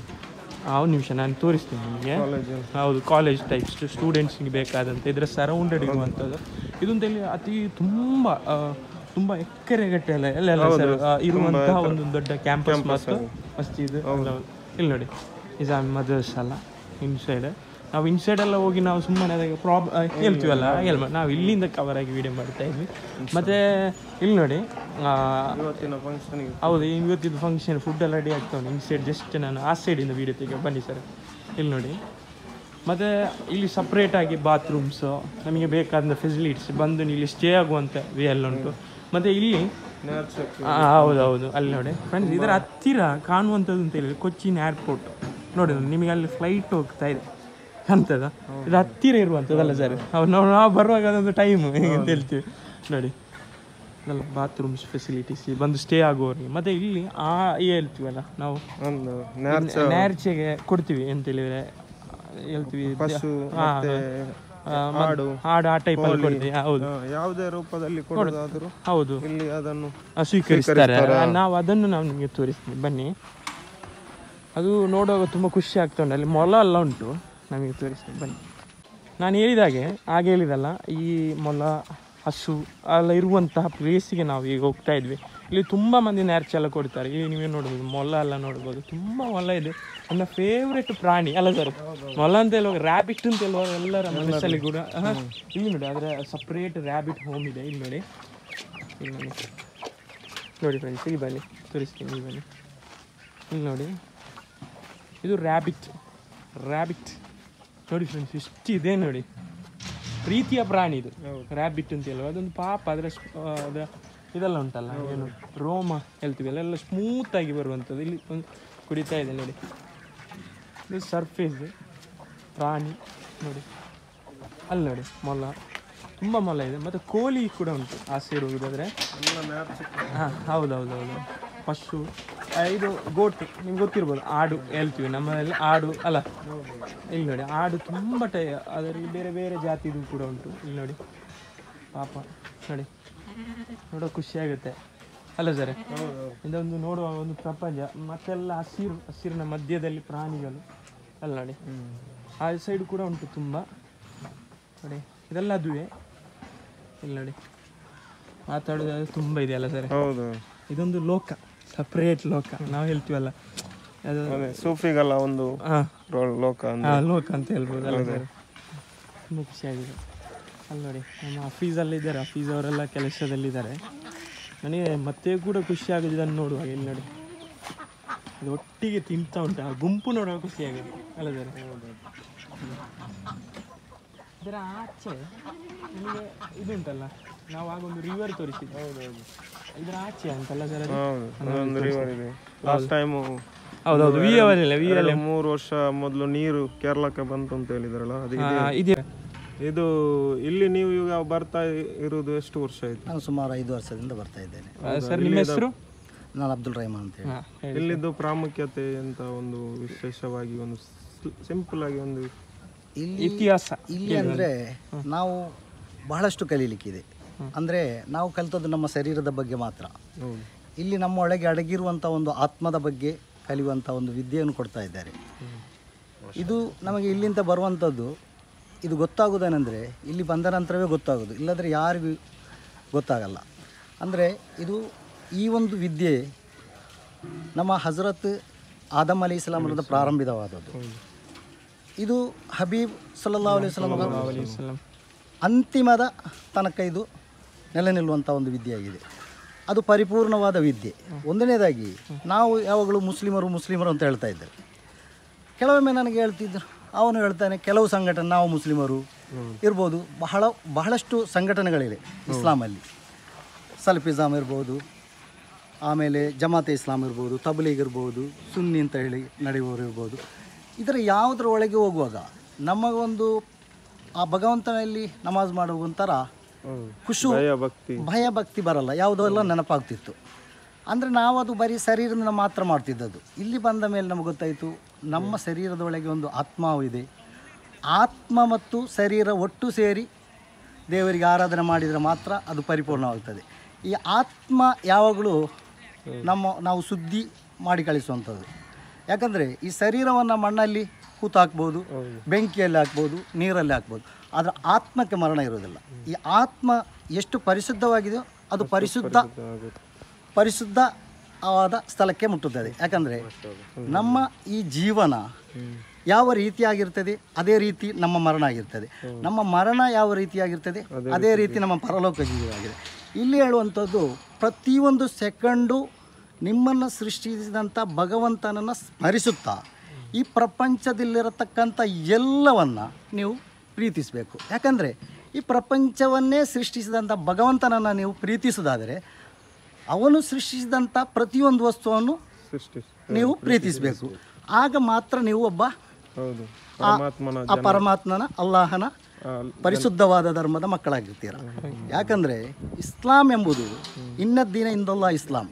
ಆ, ಒಂದು ನಿಮಿಷ ನಾನು ತೋರಿಸ್ತೀನಿ ನಿಮಗೆ ಹೌದು ಕಾಲೇಜ್ ಟೈಪ್ಸ್ ಸ್ಟೂಡೆಂಟ್ಸ್ಗೆ ಬೇಕಾದಂಥ ಇದರ ಸರೌಂಡೆಡ್ ಇರುವಂಥದ್ದು ಇದೊಂದು ಇಲ್ಲಿ ಅತಿ ತುಂಬ ಆ, ತುಂಬ ಎಕರೆಗಟ್ಟೆ ಎಲ್ಲ ಎಲ್ಲ ಎಲ್ಲ ಸರ್ ಇರುವಂತಹ ಒಂದು ದೊಡ್ಡ ಕ್ಯಾಂಪಸ್ ಮತ್ತು ಮಸ್ಜಿದ್ ಎಲ್ಲ ಇಲ್ಲಿ ನೋಡಿ ನಿಜಾಮ್ ಮದರ್ಸ್ ಅಲ್ಲ ಇನ್ಸೈಡ್ ನಾವು ಇನ್ಸೈಡ್ ಎಲ್ಲ ಹೋಗಿ ನಾವು ಸುಮ್ಮನೆ ಅದಕ್ಕೆ ಪ್ರಾಬ್ ಹೇಳ್ತೀವಲ್ಲ ಹೇಳ್ಮ ನಾವು ಇಲ್ಲಿಂದ ಕವರ್ ಆಗಿ ವಿಡಿಯೋ ಮಾಡ್ತಾ ಇದ್ವಿ ಮತ್ತೆ ಇಲ್ಲಿ ನೋಡಿ ಆ, ಇವತ್ತಿನ ಫಂಕ್ಷನ್ಗೆ ಹೌದು ಇವತ್ತಿದ್ದು ಫಂಕ್ಷನ್ ಫುಡ್ ಎಲ್ಲ ರೆಡಿ ಆಗ್ತಾ ಉಂಟು ಇನ್ಸೈಡ್ ಜಸ್ಟ್ ನಾನು ಆ ಸೈಡಿಂದ ವೀಡಿಯೋ ತೆಗೆ ಬನ್ನಿ ಸರ್ ಇಲ್ಲಿ ನೋಡಿ ಮತ್ತು ಇಲ್ಲಿ ಸಪ್ರೇಟಾಗಿ ಬಾತ್ರೂಮ್ಸು ನಮಗೆ ಬೇಕಾದ ಫೆಸಿಲಿಟೀಸ್ ಬಂದು ಇಲ್ಲಿ ಸ್ಟೇ ಆಗುವಂಥ ವೇ ಎಲ್ಲ ಉಂಟು ಮತ್ತು ಇಲ್ಲಿ ಆ, ಹೌದು ಹೌದು ಅಲ್ಲಿ ನೋಡಿ ಫ್ರೆಂಡ್ಸ್ ಇದರ ಹತ್ತಿರ ಕಾಣುವಂಥದ್ದು ಅಂತ ಹೇಳಿದ್ರೆ ಕೊಚ್ಚಿನ್ ಏರ್ಪೋರ್ಟ್ ನೋಡಿ ನಿಮಗೆ ಅಲ್ಲಿ ಫ್ಲೈಟ್ ಹೋಗ್ತಾ ಇದೆ ಅಂತದ ಇದು ಹತ್ತಿರ ಇರುವಂಥದ್ದಲ್ಲ ಸರ್ ಅವ್ರು ನಾವು ನಾವು ಬರುವಾಗ ಅದೊಂದು ಟೈಮ್ ಅಂತ ಹೇಳ್ತೀವಿ ನೋಡಿ ಅಲ್ಲ ಬಾತ್ರೂಮ್ಸ್ ಫೆಸಿಲಿಟೀಸ್ ಬಂದು ಸ್ಟೇ ಆಗುವವರಿಗೆ ಮತ್ತೆ ಇಲ್ಲಿ ಆ ಹೇಳ್ತೀವಲ್ಲ ನಾವು ಒಂದು ನ್ಯಾರ್ಚೆಗೆ ಕೊಡ್ತೀವಿ ಅಂತ ಹೇಳಿದ್ರೆ ಹೇಳ್ತೀವಿ ಪಶು ಹಾ, ಮತ್ತೆ ಆ, ಮ- ಹಾಡು ಆ ಟೈಪಲ್ಲಿ ಕೊಡ್ತೀವಿ ಹೌದು ಆ, ಯಾವುದೇ ರೂಪದಲ್ಲಿ ಕೊಡೋದಾದರೂ ಹೌದು ಇಲ್ಲಿ ಅದನ್ನು ಆ, ಸ್ವೀಕರಿಸ್ತಾರೆ ನಾವು ಅದನ್ನು ನಾವು ನಿಮಗೆ ತೋರಿಸ್ತೀವಿ ಬನ್ನಿ ಅದು ನೋಡುವಾಗ ತುಂಬ ಖುಷಿ ಆಗ್ತಾ ಉಂಟು ಅಲ್ಲಿ ಮೊಲ ಎಲ್ಲ ಉಂಟು ನಮಗೆ ತೋರಿಸ್ತೀನಿ ಬನ್ನಿ ನಾನು ಹೇಳಿದಾಗೆ ಹಾಗೆ ಹೇಳಿದಲ್ಲ ಈ ಮೊಲ ಹಸು ಎಲ್ಲ ಇರುವಂತಹ ಪ್ಲೇಸಿಗೆ ನಾವು ಈಗ ಹೋಗ್ತಾ ಇದ್ವಿ ಇಲ್ಲಿ ತುಂಬ ಮಂದಿ ನ್ಯಾರ್ಚ್ ಎಲ್ಲ ಕೊಡ್ತಾರೆ ಇಲ್ಲಿ ನೀವೇ ನೋಡ್ಬೋದು ಮೊಲ ಎಲ್ಲ ನೋಡ್ಬೋದು ತುಂಬ ಮೊಲ ಇದೆ ನನ್ನ ಫೇವ್ರೆಟ್ ಪ್ರಾಣಿ ಅಲ್ಲ ಸರ್ ಮೊಲ ಅಂತ ಹೇಳುವಾಗ ರ್ಯಾಬಿಟ್ ಅಂತ ಹೇಳುವಾಗ ಎಲ್ಲರ ಮನಸ್ಸಲ್ಲಿ ಕೂಡ ಆಹಾ, ಇಲ್ಲಿ ನೋಡಿ ಅದರ ಸಪ್ರೇಟ್ ರ್ಯಾಬಿಟ್ ಹೋಮ್ ಇದೆ ಇಲ್ಲಿ ನೋಡಿ ಇಲ್ಲಿ ನೋಡಿ ನೋಡಿ ಫ್ರೆಂಡ್ಸ್ ಇಲ್ಲಿ ಬನ್ನಿ ತೋರಿಸ್ತೀನಿ ಇಲ್ಲಿ ಬನ್ನಿ ಇಲ್ಲಿ ನೋಡಿ ಇದು ರ್ಯಾಬಿಟ್ ರ್ಯಾಬಿಟ್ ನೋಡಿ ಫ್ರೆಂಡ್ಸ್ ಇಷ್ಟು ಇದೆ ನೋಡಿ ಪ್ರೀತಿಯ ಪ್ರಾಣಿ ಇದು ರ್ಯಾಬಿಟ್ ಅಂತ ಹೇಳುವ ಅದೊಂದು ಪಾಪ ಅದರ ಸ್- ಆ, ಅದರ ಇದೆಲ್ಲ ಉಂಟಲ್ಲ ಏನು ರೋಮ ಹೇಳ್ತೀವಿ ಅಲ್ಲೆಲ್ಲ ಸ್ಮೂತ್ ಆಗಿ ಬರುವಂಥದ್ದು ಇಲ್ಲಿ ಒಂದು ಕುಡಿತಾ ಇದೆ ನೋಡಿ ಇದು ಸರ್ಫೇಸ್ ಪ್ರಾಣಿ ನೋಡಿ ಅಲ್ಲಿ ನೋಡಿ ಮೊಲ ತುಂಬ ಮೊಲ ಇದೆ ಮತ್ತು ಕೋಳಿ ಕೂಡ ಉಂಟು ಆ ಸೈಡ್ ಹೋಗೋದಾದ್ರೆ ಹಾಂ ಹೌದು ಹೌದು ಹೌದು ಪಶು ಆ, ಇದು ಗೋಟ್ ನಿಮ್ಗೆ ಗೊತ್ತಿರ್ಬೋದು ಆಡು ಹೇಳ್ತೀವಿ ನಮ್ಮಲ್ಲಿ ಆಡು ಅಲ್ಲ ಇಲ್ಲಿ ನೋಡಿ ಆಡು ತುಂಬ ಟೈ ಅದರಲ್ಲಿ ಬೇರೆ ಬೇರೆ ಜಾತಿದು ಕೂಡ ಉಂಟು ಇಲ್ಲಿ ನೋಡಿ ಪಾಪ ನೋಡಿ ನೋಡೋ ಖುಷಿ ಆಗುತ್ತೆ ಅಲ್ಲ ಸರ್ ಇದೊಂದು ನೋಡುವ ಒಂದು ಪ್ರಪಂಚ ಮತ್ತೆಲ್ಲ ಹಸಿರು ಹಸಿರಿನ ಮಧ್ಯದಲ್ಲಿ ಪ್ರಾಣಿಗಳು ಅಲ್ಲ ನೋಡಿ ಆ ಸೈಡ್ ಕೂಡ ಉಂಟು ತುಂಬ ನೋಡಿ ಇದೆಲ್ಲ ಅದುವೆ ಇಲ್ಲಿ ನೋಡಿ ಮಾತಾಡೋದಾದ್ರೆ ತುಂಬ ಇದೆಯಲ್ಲ ಸರ್ ಹೌದು ಇದೊಂದು ಲೋಕ ಸಪ್ರೇಟ್ ಲೋಕ ನಾವು ಹೇಳ್ತೀವಲ್ಲ ಅದು ಅದೇ ಸೂಫಿಗೆಲ್ಲ ಒಂದು ಹಾಂ ರೋ- ಲೋಕ ಅಂದ್ರೆ ಹಾಂ ಲೋಕ ಅಂತ ಹೇಳ್ಬೋದು ಅಲ್ಲ ಸರ್ ತುಂಬ ಖುಷಿಯಾಗಿದೆ ಅಲ್ಲಿ ನೋಡಿ ನಮ್ಮ ಹಫೀಸಲ್ಲಿ ಇದ್ದಾರೆ ಹಫೀಸ್ ಅವರೆಲ್ಲ ಕೆಲಸದಲ್ಲಿದ್ದಾರೆ ನನಗೆ ಮತ್ತೆ ಕೂಡ ಖುಷಿ ಆಗೋದು ಇದನ್ನು ನೋಡುವಾಗ ಇಲ್ಲಿ ನೋಡಿ ಅದು ಒಟ್ಟಿಗೆ ತಿಂತಾ ಉಂಟು ಆ ಗುಂಪು ನೋಡುವಾಗ ಖುಷಿಯಾಗಿದೆ ಅಲ್ಲ ಸರ್ ಇದರ ಆಚೆ ನಿಮಗೆ ಇದು ಉಂಟಲ್ಲ ನಾವು ಆಗ ಒಂದು ರಿವರ್ ತೋರಿಸಿದ್ವಿ ಹೌದೌದು ಇದರ ಆಚೆ ಅಂತಲ್ಲ ಸರ್ ಅದು ಹೌದು ಅದೊಂದು ರಿವರ್ ಇದೆ ಲಾಸ್ಟ್ ಟೈಮು ಹೌದೌದು ವಿ ಅವರಿಲ್ಲ ವಿ ಅಲ್ಲಿ ಮೂರು ವರ್ಷ ಮೊದಲು ನೀರು ಕೇರಳಕ್ಕೆ ಬಂತು ಅಂತ ಹೇಳಿದ್ರಲ್ಲ ಅದು ಇದೆ. ಇದೆ ಇದು ಇಲ್ಲಿ ನೀವು ಈಗ ಬರ್ತಾ ಇರುವುದು ಎಷ್ಟು ವರ್ಷ ಆಯ್ತು ನಾನು ಸುಮಾರು ಐದು ವರ್ಷದಿಂದ ಬರ್ತಾ ಇದ್ದೇನೆ ಸರ್ ನಿಮ್ಮ ಹೆಸರು ನಾನು ಅಬ್ದುಲ್ ರಹಮಾನ್ ಅಂತ ಹೇಳಿ ಹಾಂ ಹೇಳಿ ಇಲ್ಲಿದ್ದು ಪ್ರಾಮುಖ್ಯತೆ ಅಂತ ಒಂದು ವಿಶೇಷವಾಗಿ ಒಂದು ಸಿಂಪಲ್ ಆಗಿ ಒಂದು ಇಲ್ಲಿ ಇತಿಹಾಸ ಇಲ್ಲಿ ಅಂದರೆ ನಾವು ಬಹಳಷ್ಟು ಕಲೀಲಿಕ್ಕಿದೆ ಅಂದರೆ ನಾವು ಕಲಿತದ್ದು ನಮ್ಮ ಶರೀರದ ಬಗ್ಗೆ ಮಾತ್ರ ಹೌದು ಇಲ್ಲಿ ನಮ್ಮ ಒಳಗೆ ಅಡಗಿರುವಂಥ ಒಂದು ಆತ್ಮದ ಬಗ್ಗೆ ಕಲಿಯುವಂಥ ಒಂದು ವಿದ್ಯೆಯನ್ನು ಕೊಡ್ತಾ ಇದ್ದಾರೆ ಇದು ನಮಗೆ ಇಲ್ಲಿಂದ ಬರುವಂಥದ್ದು ಇದು ಗೊತ್ತಾಗೋದೇನೆಂದರೆ ಇಲ್ಲಿ ಬಂದ ನಂತರವೇ ಗೊತ್ತಾಗೋದು ಇಲ್ಲದ್ರೆ ಯಾರಿಗೂ ಗೊತ್ತಾಗಲ್ಲ ಅಂದರೆ ಇದು ಈ ಒಂದು ವಿದ್ಯೆ ನಮ್ಮ ಹಜರತ್ ಆದಮ್ ಅಲಿ ಇಸ್ಲಾಮರದ ಪ್ರಾರಂಭಿತವಾದದ್ದು ಇದು ಹಬೀಬ್ ಸಲ್ಲಾ ಅಲೈಹಿ ವಸಲ್ಲಂ ಅಂತಿಮದ ತನಕ ಇದು ನೆಲೆ ನಿಲ್ಲುವಂಥ ಒಂದು ವಿದ್ಯೆಯಾಗಿದೆ ಅದು ಪರಿಪೂರ್ಣವಾದ ವಿದ್ಯೆ ಒಂದನೇದಾಗಿ ನಾವು ಯಾವಾಗಲೂ ಮುಸ್ಲಿಮರು ಮುಸ್ಲಿಮರು ಅಂತ ಹೇಳ್ತಾ ಇದ್ದೇವೆ ಕೆಲವೊಮ್ಮೆ ನನಗೆ ಹೇಳ್ತಿದ್ದರು ಅವನು ಹೇಳ್ತಾನೆ ಕೆಲವು ಸಂಘಟನೆ ನಾವು ಮುಸ್ಲಿಮರು ಇರ್ಬೋದು ಬಹಳ ಬಹಳಷ್ಟು ಸಂಘಟನೆಗಳಿವೆ ಇಸ್ಲಾಮಲ್ಲಿ ಸಲ್ಫಿಜಾಮ್ ಇರ್ಬೋದು ಆಮೇಲೆ ಜಮಾತೆ ಇಸ್ಲಾಂ ಇರ್ಬೋದು ತಬ್ಲೀಗ್ ಇರ್ಬೋದು ಸುನ್ನಿ ಅಂತ ಹೇಳಿ ನಡೆಯುವವರು ಇರ್ಬೋದು ಇದರ ಯಾವುದರ ಒಳಗೆ ಹೋಗುವಾಗ ನಮಗೊಂದು ಆ ಭಗವಂತನಲ್ಲಿ ನಮಾಜ್ ಮಾಡುವ ಒಂಥರ ಖುಷು ಭಯ ಭಕ್ತಿ ಭಯ ಭಕ್ತಿ ಬರಲ್ಲ ಯಾವುದೋ ಎಲ್ಲ ನೆನಪಾಗ್ತಿತ್ತು ಅಂದರೆ ನಾವು ಅದು ಬರೀ ಶರೀರದಿಂದ ಮಾತ್ರ ಮಾಡ್ತಿದ್ದದ್ದು ಇಲ್ಲಿ ಬಂದ ಮೇಲೆ ನಮಗೆ ಗೊತ್ತಾಯಿತು ನಮ್ಮ ಶರೀರದೊಳಗೆ ಒಂದು ಆತ್ಮವು ಇದೆ ಆತ್ಮ ಮತ್ತು ಶರೀರ ಒಟ್ಟು ಸೇರಿ ದೇವರಿಗೆ ಆರಾಧನೆ ಮಾಡಿದರೆ ಮಾತ್ರ ಅದು ಪರಿಪೂರ್ಣವಾಗ್ತದೆ ಈ ಆತ್ಮ ಯಾವಾಗಲೂ ನಮ್ಮ ನಾವು ಸುದ್ದಿ ಮಾಡಿ ಕಳಿಸುವಂಥದ್ದು ಯಾಕಂದರೆ ಈ ಶರೀರವನ್ನು ಮಣ್ಣಲ್ಲಿ ಕೂತು ಹಾಕ್ಬೋದು ಬೆಂಕಿಯಲ್ಲಿ ಹಾಕ್ಬೋದು ನೀರಲ್ಲಿ ಹಾಕ್ಬೋದು ಆದರೆ ಆತ್ಮಕ್ಕೆ ಮರಣ ಇರೋದಿಲ್ಲ ಈ ಆತ್ಮ ಎಷ್ಟು ಪರಿಶುದ್ಧವಾಗಿದೆಯೋ ಅದು ಪರಿಶುದ್ಧ ಪರಿಶುದ್ಧ ಆದ ಸ್ಥಳಕ್ಕೆ ಮುಟ್ಟುತ್ತದೆ ಯಾಕಂದರೆ ನಮ್ಮ ಈ ಜೀವನ ಯಾವ ರೀತಿಯಾಗಿರ್ತದೆ ಅದೇ ರೀತಿ ನಮ್ಮ ಮರಣ ಆಗಿರ್ತದೆ ನಮ್ಮ ಮರಣ ಯಾವ ರೀತಿಯಾಗಿರ್ತದೆ ಅದೇ ರೀತಿ ನಮ್ಮ ಪರಲೋಕ ಜೀವನವಾಗಿದೆ ಇಲ್ಲಿ ಹೇಳುವಂಥದ್ದು ಪ್ರತಿಯೊಂದು ಸೆಕೆಂಡು ನಿಮ್ಮನ್ನು ಸೃಷ್ಟಿಸಿದಂಥ ಭಗವಂತನನ್ನು ಸ್ಮರಿಸುತ್ತಾ ಈ ಪ್ರಪಂಚದಲ್ಲಿರತಕ್ಕಂಥ ಎಲ್ಲವನ್ನ ನೀವು ಪ್ರೀತಿಸಬೇಕು ಯಾಕಂದರೆ ಈ ಪ್ರಪಂಚವನ್ನೇ ಸೃಷ್ಟಿಸಿದಂಥ ಭಗವಂತನನ್ನು ನೀವು ಪ್ರೀತಿಸೋದಾದರೆ ಅವನು ಸೃಷ್ಟಿಸಿದಂಥ ಪ್ರತಿಯೊಂದು ವಸ್ತುವನ್ನು ಸೃಷ್ಟಿಸಿ ನೀವು ಪ್ರೀತಿಸಬೇಕು ಆಗ ಮಾತ್ರ ನೀವು ಒಬ್ಬ ಹೌದು ಪರಮಾತ್ಮನ ಆ ಪರಮಾತ್ಮನ ಅಲ್ಲಾಹನ ಆ, ಪರಿಶುದ್ಧವಾದ ಧರ್ಮದ ಮಕ್ಕಳಾಗಿರ್ತೀರ ಯಾಕಂದರೆ ಇಸ್ಲಾಂ ಎಂಬುದು ಇನ್ನದ್ದಿನ ಇಂದಲ್ಲ ಇಸ್ಲಾಂ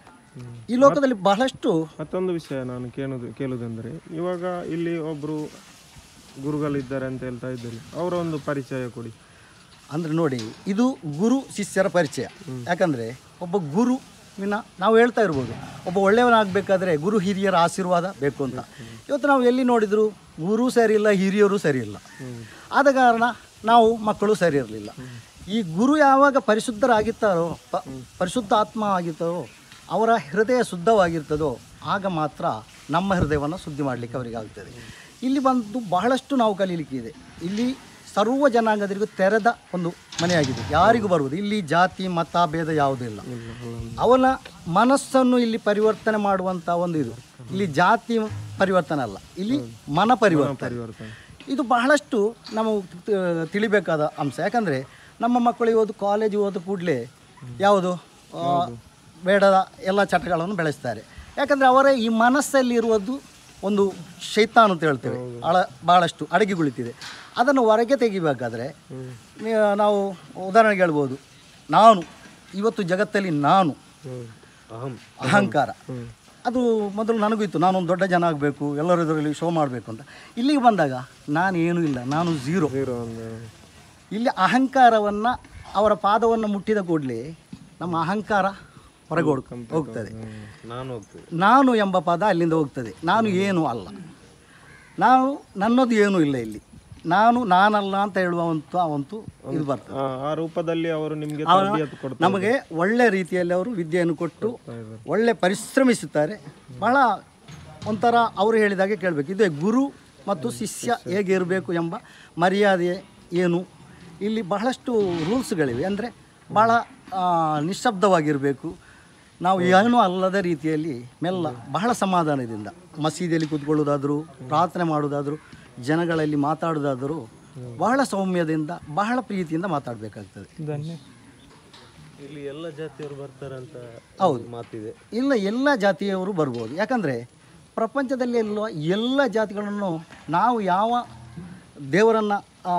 ಈ ಲೋಕದಲ್ಲಿ ಬಹಳಷ್ಟು ಮತ್ತೊಂದು ವಿಷಯ ನಾನು ಕೇಳುದು ಕೇಳುವುದೆಂದರೆ ಇವಾಗ ಇಲ್ಲಿ ಒಬ್ರು ಗುರುಗಳಿದ್ದಾರೆ ಅಂತ ಹೇಳ್ತಾ ಇದ್ದಾರೆ ಅವರ ಒಂದು ಪರಿಚಯ ಕೊಡಿ ಅಂದರೆ ನೋಡಿ ಇದು ಗುರು ಶಿಷ್ಯರ ಪರಿಚಯ ಯಾಕಂದರೆ ಒಬ್ಬ ಗುರುವಿನ ನಾವು ಹೇಳ್ತಾ ಇರ್ಬೋದು ಒಬ್ಬ ಒಳ್ಳೆಯವನಾಗಬೇಕಾದ್ರೆ ಗುರು ಹಿರಿಯರ ಆಶೀರ್ವಾದ ಬೇಕು ಅಂತ ಇವತ್ತು ನಾವು ಎಲ್ಲಿ ನೋಡಿದ್ರು ಗುರು ಸರಿ ಇಲ್ಲ ಹಿರಿಯರು ಸರಿ ಇಲ್ಲ ಆದ ಕಾರಣ ನಾವು ಮಕ್ಕಳು ಸರಿ ಇರಲಿಲ್ಲ ಈ ಗುರು ಯಾವಾಗ ಪರಿಶುದ್ಧರಾಗಿರ್ತಾರೋ ಪ- ಪರಿಶುದ್ಧ ಆತ್ಮ ಆಗಿರ್ತಾರೋ ಅವರ ಹೃದಯ ಶುದ್ಧವಾಗಿರ್ತದೋ ಆಗ ಮಾತ್ರ ನಮ್ಮ ಹೃದಯವನ್ನು ಶುದ್ಧಿ ಮಾಡಲಿಕ್ಕೆ ಅವರಿಗೆ ಆಗ್ತದೆ ಇಲ್ಲಿ ಬಂದು ಬಹಳಷ್ಟು ನಾವು ಕಲೀಲಿಕ್ಕಿದೆ ಇಲ್ಲಿ ಸರ್ವ ಜನಾಂಗದರಿಗೂ ತೆರೆದ ಒಂದು ಮನೆಯಾಗಿದೆ ಯಾರಿಗೂ ಬರುವುದು ಇಲ್ಲಿ ಜಾತಿ ಮತ ಭೇದ ಯಾವುದೂ ಇಲ್ಲ ಅವನ ಮನಸ್ಸನ್ನು ಇಲ್ಲಿ ಪರಿವರ್ತನೆ ಮಾಡುವಂಥ ಒಂದು ಇದು ಇಲ್ಲಿ ಜಾತಿ ಪರಿವರ್ತನೆ ಅಲ್ಲ ಇಲ್ಲಿ ಮನ ಪರಿವರ್ತನೆ ಇದು ಬಹಳಷ್ಟು ನಾವು ತ- ತಿಳಿಬೇಕಾದ ಅಂಶ ಯಾಕಂದರೆ ನಮ್ಮ ಮಕ್ಕಳು ಇವತ್ತು ಕಾಲೇಜ್ ಹೋದ ಕೂಡಲೇ ಯಾವುದು ಆ, ಬೇಡದ ಎಲ್ಲ ಚಟಗಳನ್ನು ಬೆಳೆಸ್ತಾರೆ ಯಾಕಂದರೆ ಅವರ ಈ ಮನಸ್ಸಲ್ಲಿ ಇರುವುದು ಒಂದು ಶೈತಾನ್ ಅಂತ ಹೇಳ್ತೇವೆ ಅಳ ಭಾಳಷ್ಟು ಅಡಗಿ ಕುಳಿತಿದೆ ಅದನ್ನು ಹೊರಗೆ ತೆಗಿಬೇಕಾದ್ರೆ ನೀ- ನಾವು ಉದಾಹರಣೆಗೆ ಹೇಳ್ಬೋದು ನಾನು ಇವತ್ತು ಜಗತ್ತಲ್ಲಿ ನಾನು ಅಹಂಕಾರ ಅದು ಮೊದಲು ನನಗೂ ಇತ್ತು ನಾನೊಂದು ದೊಡ್ಡ ಜನ ಆಗಬೇಕು ಎಲ್ಲರ ಇದರಲ್ಲಿ ಶೋ ಮಾಡಬೇಕು ಅಂತ ಇಲ್ಲಿಗೆ ಬಂದಾಗ ನಾನು ಏನೂ ಇಲ್ಲ ನಾನು ಝೀರೋ ಇರೋ ಒಂದು ಇಲ್ಲಿ ಅಹಂಕಾರವನ್ನು ಅವರ ಪಾದವನ್ನು ಮುಟ್ಟಿದ ಕೂಡಲೇ ನಮ್ಮ ಅಹಂಕಾರ ಹೊರಗೆ ಹೋಗ್- ಹೋಗ್ತದೆ ನಾನು ಹೋಗ್ತೇನೆ ನಾನು ಎಂಬ ಪದ ಅಲ್ಲಿಂದ ಹೋಗ್ತದೆ ನಾನು ಏನು ಅಲ್ಲ ನಾನು ನನ್ನದು ಏನೂ ಇಲ್ಲ ಇಲ್ಲಿ ನಾನು ನಾನಲ್ಲ ಅಂತ ಹೇಳುವಂಥ ಅವಂತೂ ಇದು ಬರ್ತದೆ ಆ, ಆ ರೂಪದಲ್ಲಿ ಅವರು ನಿಮಗೆ ಅವರ- ತರಬೇತಿ ಕೊಡ್ತಾರೆ ನಮಗೆ ಒಳ್ಳೆ ರೀತಿಯಲ್ಲಿ ಅವರು ವಿದ್ಯೆಯನ್ನು ಕೊಟ್ಟು ಒಳ್ಳೆ ಪರಿಶ್ರಮಿಸುತ್ತಾರೆ ಬಹಳ ಒಂಥರ ಅವರು ಹೇಳಿದಾಗೆ ಕೇಳಬೇಕು ಇದೇ ಗುರು ಮತ್ತು ಶಿಷ್ಯ ಹೇಗೆ ಇರಬೇಕು ಎಂಬ ಮರ್ಯಾದೆ ಏನು ಇಲ್ಲಿ ಬಹಳಷ್ಟು ರೂಲ್ಸ್ಗಳಿವೆ ಅಂದರೆ ಭಾಳ ಆ, ನಿಶ್ಶಬ್ದವಾಗಿರಬೇಕು ನಾವು ಏನೂ ಅಲ್ಲದ ರೀತಿಯಲ್ಲಿ ಮೆಲ್ಲ ಬಹಳ ಸಮಾಧಾನದಿಂದ ಮಸೀದಿಯಲ್ಲಿ ಕೂತ್ಕೊಳ್ಳೋದಾದರೂ ಪ್ರಾರ್ಥನೆ ಮಾಡೋದಾದರೂ ಜನಗಳಲ್ಲಿ ಮಾತಾಡೋದಾದರೂ ಬಹಳ ಸೌಮ್ಯದಿಂದ ಬಹಳ ಪ್ರೀತಿಯಿಂದ ಮಾತಾಡಬೇಕಾಗ್ತದೆ ಧನ್ಯ ಇಲ್ಲಿ ಎಲ್ಲ ಜಾತಿಯವರು ಬರ್ತಾರೆ ಅಂತ ಹೌದು ಮಾತಿದೆ ಇಲ್ಲ ಎಲ್ಲ ಜಾತಿಯವರು ಬರ್ಬೋದು ಯಾಕಂದರೆ ಪ್ರಪಂಚದಲ್ಲಿ ಎಲ್ಲ ಎಲ್ಲ ಜಾತಿಗಳನ್ನು ನಾವು ಯಾವ ದೇವರನ್ನು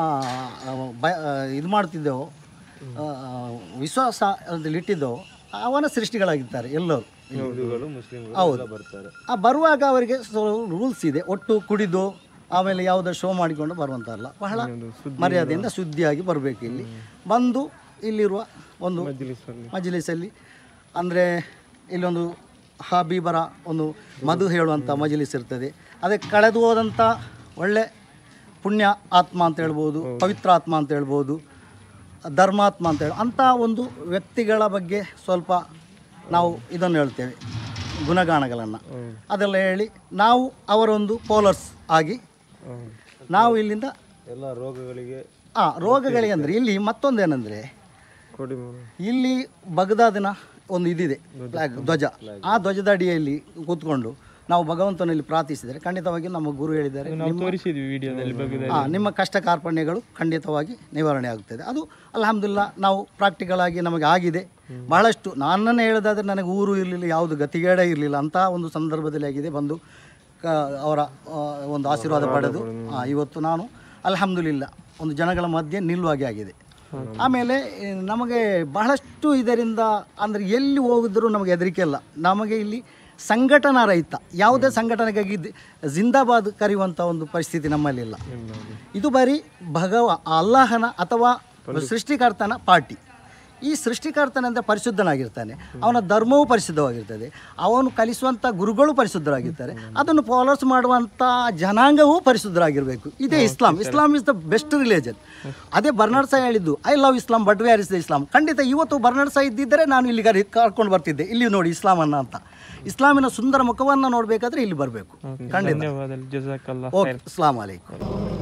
ಬ ಇದು ಮಾಡ್ತಿದ್ದೆವೋ ಆ, ವಿಶ್ವಾಸ ಅದ್ರಲ್ಲಿ ಇಟ್ಟಿದ್ದೆವೋ ಅವನ ಸೃಷ್ಟಿಗಳಾಗಿರ್ತಾರೆ ಎಲ್ಲರೂ ಹಿಂದೂಗಳು ಮುಸ್ಲಿಮ್ಗಳು ಹೌದು ಬರ್ತಾರೆ ಆ ಬರುವಾಗ ಅವರಿಗೆ ರೂಲ್ಸ್ ಇದೆ ಒಟ್ಟು ಕುಡಿದು ಆಮೇಲೆ ಯಾವುದೋ ಶೋ ಮಾಡಿಕೊಂಡು ಬರುವಂತಲ್ಲ ಬಹಳ ಮರ್ಯಾದೆಯಿಂದ ಶುದ್ಧಿಯಾಗಿ ಬರಬೇಕು ಇಲ್ಲಿ ಬಂದು ಇಲ್ಲಿರುವ ಒಂದು ಮಜಲಿಸಲ್ಲಿ ಅಂದರೆ ಇಲ್ಲೊಂದು ಹಬೀಬರ ಒಂದು ಮಧು ಹೇಳುವಂಥ ಮಜಲಿಸ್ ಇರ್ತದೆ ಅದಕ್ಕೆ ಕಳೆದು ಹೋದಂಥ ಒಳ್ಳೆ ಪುಣ್ಯ ಆತ್ಮ ಅಂತ ಹೇಳ್ಬೋದು ಪವಿತ್ರ ಆತ್ಮ ಅಂತ ಹೇಳ್ಬೋದು ಧರ್ಮಾತ್ಮ ಅಂತ ಹೇಳಿ ಅಂಥ ಒಂದು ವ್ಯಕ್ತಿಗಳ ಬಗ್ಗೆ ಸ್ವಲ್ಪ ನಾವು ಇದನ್ನು ಹೇಳ್ತೇವೆ ಗುಣಗಾನಗಳನ್ನು ಅದೆಲ್ಲ ಹೇಳಿ ನಾವು ಅವರೊಂದು ಪೋಲರ್ಸ್ ಆಗಿ ನಾವು ಇಲ್ಲಿಂದ ಎಲ್ಲ ರೋಗಗಳಿಗೆ ಆ ರೋಗಗಳಿಗೆ ಅಂದರೆ ಇಲ್ಲಿ ಮತ್ತೊಂದೇನೆಂದರೆ ಕೊಡಿ ಮಾಮ. ಇಲ್ಲಿ ಬಗದಾದಿನ ಒಂದು ಇದಿದೆ ಫ್ಲಾಗ್ ಧ್ವಜ ಆ ಧ್ವಜದ ಅಡಿಯಲ್ಲಿ ಕೂತ್ಕೊಂಡು ನಾವು ಭಗವಂತನಲ್ಲಿ ಪ್ರಾರ್ಥಿಸಿದರೆ ಖಂಡಿತವಾಗಿ ನಮ್ಮ ಗುರು ಹೇಳಿದ್ದಾರೆ ನಾವು ತೋರಿಸಿದ್ವಿ ವಿಡಿಯೋದಲ್ಲಿ ಬಗ್ಗೆ ಆ, ನಿಮ್ಮ ಕಷ್ಟ ಕಾರ್ಪಣ್ಯಗಳು ಖಂಡಿತವಾಗಿ ನಿವಾರಣೆ ಆಗುತ್ತದೆ ಅದು ಅಲ್ಹಮ್ದುಲಿಲ್ಲ ನಾವು ಪ್ರಾಕ್ಟಿಕಲ್ ಆಗಿ ನಮಗೆ ಆಗಿದೆ ಬಹಳಷ್ಟು ನನ್ನನ್ನು ಹೇಳೋದಾದ್ರೆ ನನಗೆ ಊರು ಇರಲಿಲ್ಲ ಯಾವುದು ಗತಿಗೇಡೇ ಇರಲಿಲ್ಲ ಅಂಥ ಒಂದು ಸಂದರ್ಭದಲ್ಲಿ ಆಗಿದೆ ಬಂದು ಕ ಅವರ ಆ, ಒಂದು ಆಶೀರ್ವಾದ ಪಡೆದು ಆ, ಇವತ್ತು ನಾನು ಅಲ್ಹಮ್ದುಲಿಲ್ಲ ಒಂದು ಜನಗಳ ಮಧ್ಯೆ ನಿಲ್ಲುವಾಗೆ ಆಗಿದೆ ಆಮೇಲೆ ಈ, ನಮಗೆ ಬಹಳಷ್ಟು ಇದರಿಂದ ಅಂದರೆ ಎಲ್ಲಿ ಹೋಗಿದ್ರೂ ನಮಗೆ ಹೆದರಿಕೆ ಇಲ್ಲ ನಮಗೆ ಇಲ್ಲಿ ಸಂಘಟನಾ ರಹಿತ ಯಾವುದೇ ಸಂಘಟನೆಗಾಗಿ ದಿ- ಜಿಂದಾಬಾದ್ ಕರೆಯುವಂಥ ಒಂದು ಪರಿಸ್ಥಿತಿ ನಮ್ಮಲ್ಲಿಲ್ಲ ಇದು ಬರೀ ಭಗವ ಅಲ್ಲಾಹನ ಅಥವಾ ಸೃಷ್ಟಿಕರ್ತನ ಪಾರ್ಟಿ ಈ ಸೃಷ್ಟಿಕರ್ತನೆಂದ ಪರಿಶುದ್ಧನಾಗಿರ್ತಾನೆ ಅವನ ಧರ್ಮವೂ ಪರಿಶುದ್ಧವಾಗಿರ್ತದೆ ಅವನು ಕಲಿಸುವಂಥ ಗುರುಗಳು ಪರಿಶುದ್ಧರಾಗಿರ್ತಾರೆ ಅದನ್ನು ಫಾಲೋಸ್ ಮಾಡುವಂಥ ಜನಾಂಗವೂ ಪರಿಶುದ್ಧರಾಗಿರಬೇಕು ಇದೇ Islam Islam is the best religion ಅದೇ ಬರ್ನಾಡ್ ಸಾ ಹೇಳಿದ್ದು I love Islam but where is the Islam ಖಂಡಿತ ಇವತ್ತು ಬರ್ನಾಡ್ ಸಾ ಇದ್ದಿದ್ದರೆ ನಾನು ಇಲ್ಲಿ ಕರಿ ಕರ್ಕೊಂಡು ಬರ್ತಿದ್ದೆ ಇಲ್ಲಿ ನೋಡಿ ಇಸ್ಲಾಮನ್ನ ಅಂತ ಇಸ್ಲಾಮಿನ ಸುಂದರ ಮುಖವನ್ನು ನೋಡಬೇಕಾದ್ರೆ ಇಲ್ಲಿ ಬರಬೇಕು ಖಂಡಿತ ಧನ್ಯವಾದ ಜಜಾಕಲ್ಲ ಓಕೆ ಅಸ್ಲಾಂ ಅಲೈಕುಮ್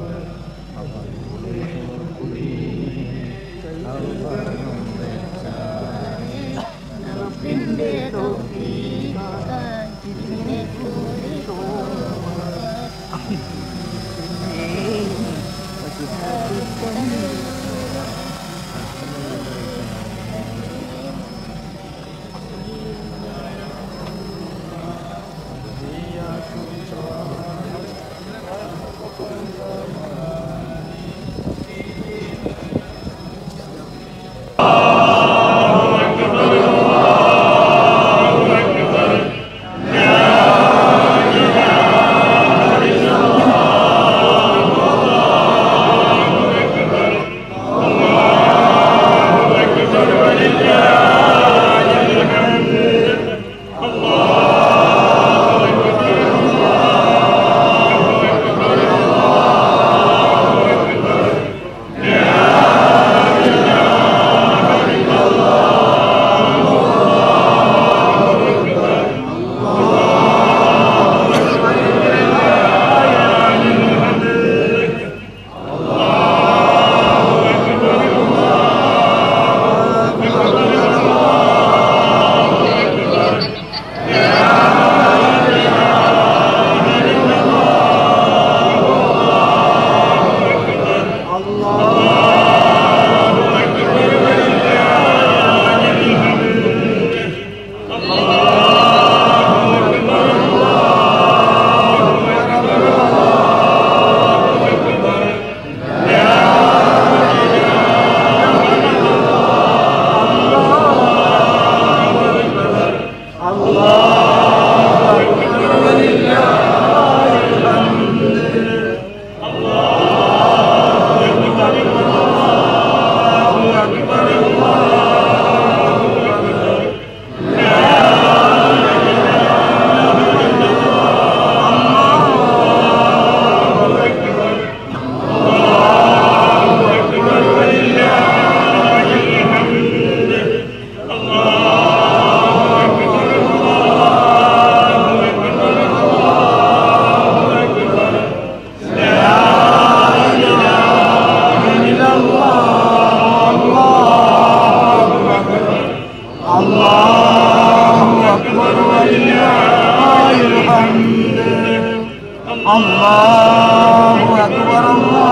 الله أكبر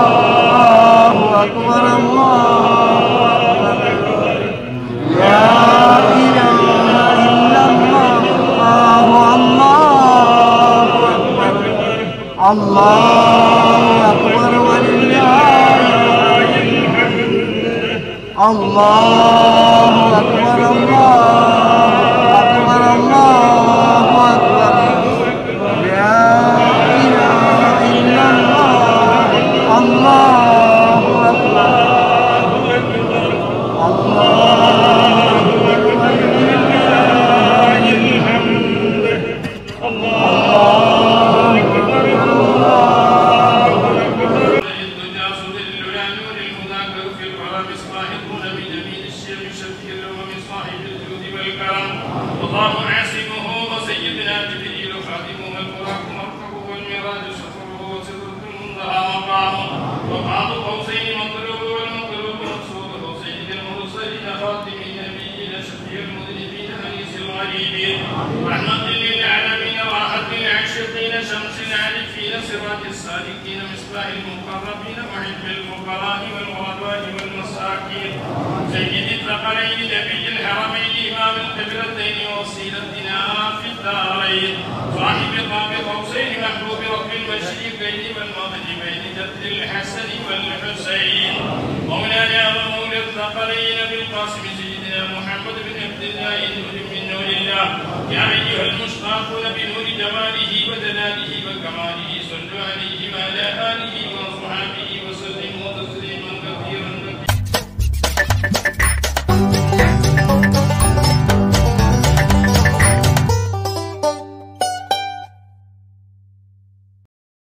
الله أكبر الله أكبر لا إله إلا الله الله أكبر الله أكبر ولله الله أكبر الله أكبر الله أكبر لا إله إلا الله الله أكبر الدنيا صدل لا نور الهدى كوفي العرب إصلاح الهدى وقاب قوسين مطلوب والمطلوب مقصود سيد المرسلين خاتم النبيين شفيع المذنبين انيس الغريبين رحمة للعالمين راحة للعاشقين شمس العارفين صراط السالكين مصباح المقربين محب الفقراء والغرباء والمساكين سيد الثقلين نبي الحرمين امام القبلتين ووسيلتنا في الدارين صاحب قاب قوسين محبوب رب المشرقين والمغربين جد الحسن والحسين مولانا ومولى الثقلين بالقاسم سيدنا محمد بن عبد الله نور من نور الله يا ايها المشتاقون بنور جماله ودلاله وكماله صلوا عليه